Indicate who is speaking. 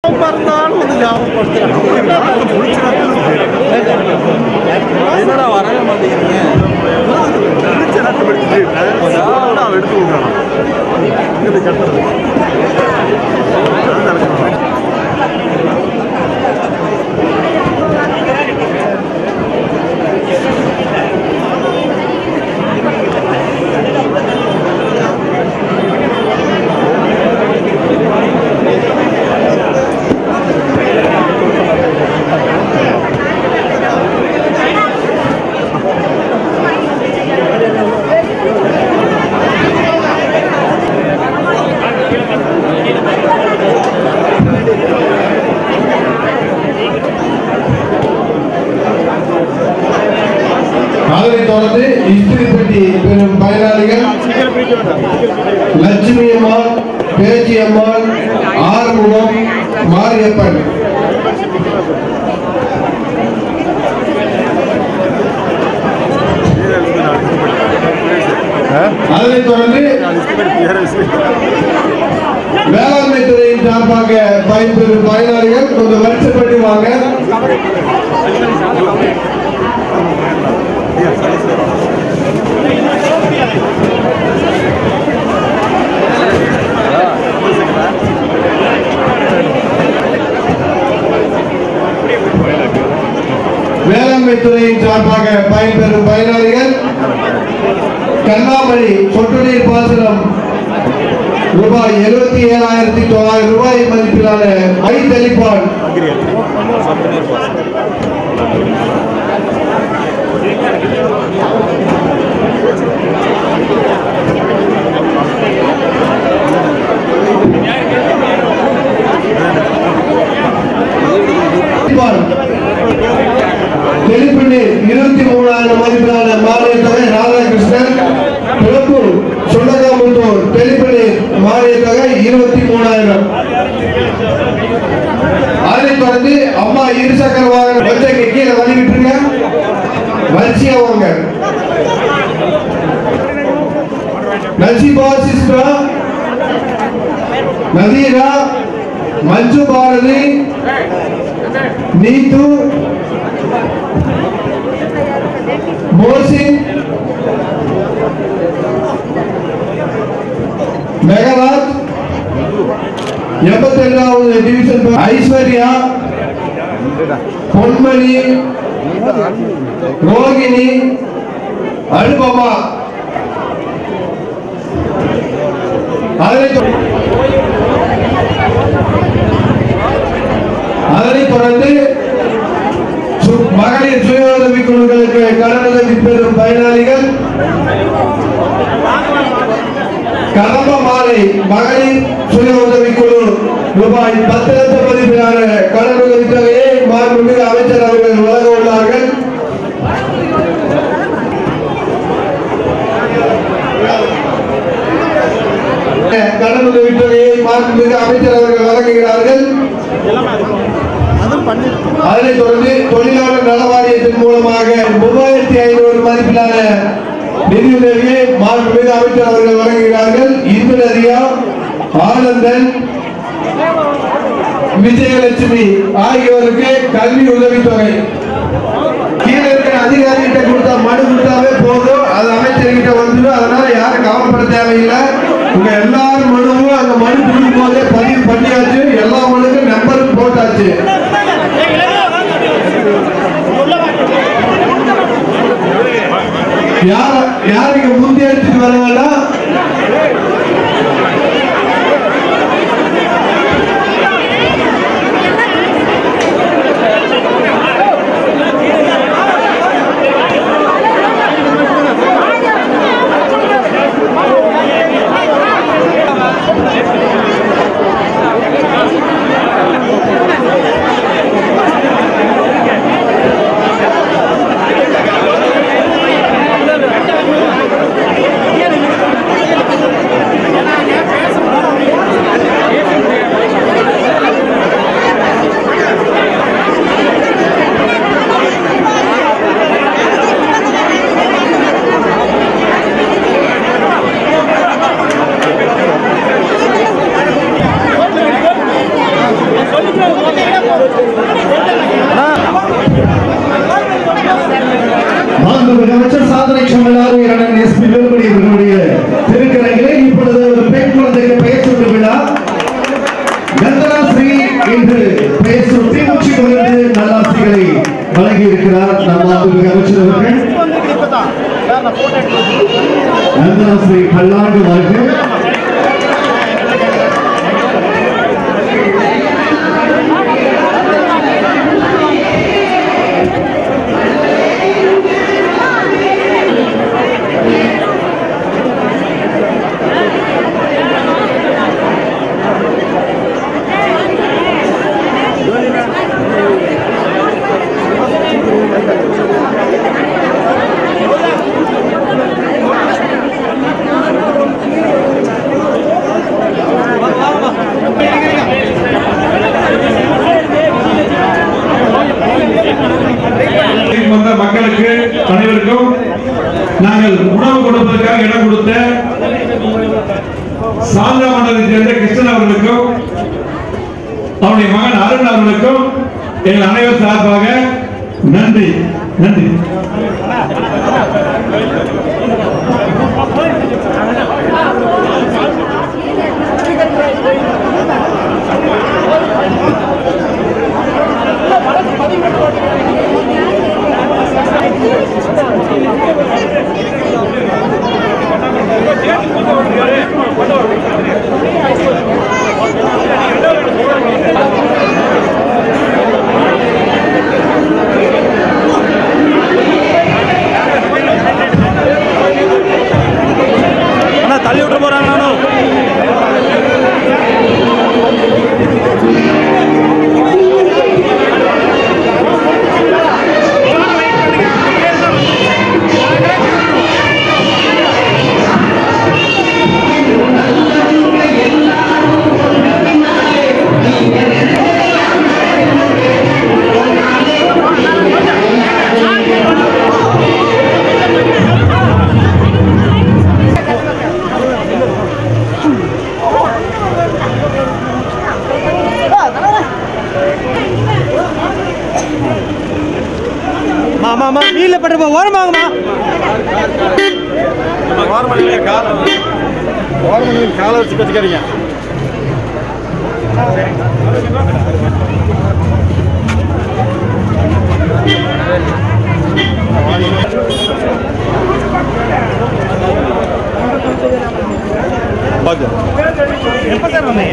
Speaker 1: மறந்தாலும் வந்து ஞாபகப்படுத்துறாங்க என்னடா வரவே மாட்டேங்கிறீங்க எடுத்து விடுறான் இங்கிட்டு கட்டுறது
Speaker 2: அதனைத் தொடர்ந்து இஸ்திரிப்பட்டி பெறும் பயனாளிகள் லட்சுமி அம்மாள் பேச்சி அம்மாள் ஆறுமுகம் மாரியப்பன் அதனைத் தொடர்ந்து வேளாண்மை துறையின் சார்பாக பயன்பெறும் பயனாளிகள் கொஞ்சம் வருஷப்பட்டு வாங்க வேளாண்மை துறையின் சார்பாக பயன்பெறும் பயனாளிகள் கண்ணாமணி சொட்டு நீர் பாசனம் ரூபாய் எழுபத்தி ஏழாயிரத்தி தொள்ளாயிரம் ரூபாய் மதிப்பிலான மை தெளிப்பான் தெளிப்பான் தெளிப்பு நீர் இருபத்தி மூணாயிரம் மதிப்பிலான மானிய தொகை ராதாகிருஷ்ணன் பிளப்பூர் சுண்டகாமுத்தூர் தெளிப்பு நீர் மானிய தொகை இருபத்தி மூணாயிரம் அதைத் தொடர்ந்து அம்மா இருசக்கர வாகனம் வச்சங்க கீழே வழி விட்டுருங்க வரிசையா வாங்க நசிபா சிஸ்டா நதீரா மஞ்சு பாரதி நீத்து மோசின் மெகராஜ் எண்பத்தி ரெண்டாவது டிவிஷன் ஐஸ்வர்யா பொன்மணி ரோகிணி அனுபமா அதனைத் தொ- அதனைத் தொடர்ந்து சு- மகளிர் சுய உதவி குழுக்களுக்கு கடனுதவி பெறும் பயனாளிகள் கடம்ப மாலை மகளிர் சுய உதவி குழு ரூபாய் பத்து லட்சம் மதிப்பிலான கடனுதவி தொகையை மாண்புமிகு அமைச்சர் அவர்கள் வழங்க உள்ளார்கள் கடனுதவி தொகையை மாண்புமிகு அமைச்சர் அவர்கள் வழங்குகிறார்கள்
Speaker 1: அதுவும் பண்ணிருக்கோம்
Speaker 2: அதனைத் தொடர்ந்து தொழிலாளர் நல வாரியத்தின் மூலமாக மூவாயிரத்தி ஐநூறு மதிப்பிலான நிதியுதவியை மாண்புமிகு அமைச்சர் அவர்கள் வழங்குகிறார்கள் இந்திரதியா ஆனந்தன் விஜயலட்சுமி ஆகியோருக்கு கல்வி உதவித்தொகை கீழே இருக்கிற அதிகாரிகிட்ட கொடுத்தா மனு கொடுத்தாவே போதும் அது அமைச்சர்கிட்ட வந்துடும் அதனால யாரும் கவலைப்பட தேவையில்லை உங்க எல்லாரும் மனுவும் அந்த மனு கொடுக்கும் போதே பதிவு பண்ணியாச்சு எல்லா மனுக்கும் நம்பரும் போட்டாச்சு யார் யாருக்கு முந்தி எடுத்துட்டு வர வேண்டாம்
Speaker 3: மாண்புமிகு அமைச்சர் சாதனை சமையலாளர் இரண்டு எஸ்பி வேலுமணி அவர்களுடைய திருக்கரையிலே இப்பொழுது ஒரு பெண் குழந்தைக்கு பெயர் சூட்டு விழா கந்தனா ஸ்ரீ என்று பெயர் சூட்டி உச்சி குறைந்து நல்லாசிகளை வழங்கி இருக்கிறார் நம் மாண்புமிகு அமைச்சர் அவர்கள் கந்தனா ஸ்ரீ பல்லாண்டு வாழ்க
Speaker 4: வந்த மக்களுக்கு அனைவருக்கும் நாங்கள் உணவு கொடுப்பதற்காக இடம் கொடுத்த சாந்தா மண்டலத்தைச் சேர்ந்த கிருஷ்ணன் அவர்களுக்கும் அவருடைய மகன் அருண் அவர்களுக்கும் எங்கள் அனைவர் சார்பாக நன்றி நன்றி
Speaker 1: அண்ணா தள்ளி விட்டு போறாங்க நானும் மாமா மாமா வீல்ல பட்டு ஓரமாங்கம்மா ஓரமணியில் காலை ஓரமணியில் காலை வச்சு வச்சுக்கிறீங்க எப்போ சார் வந்தீங்க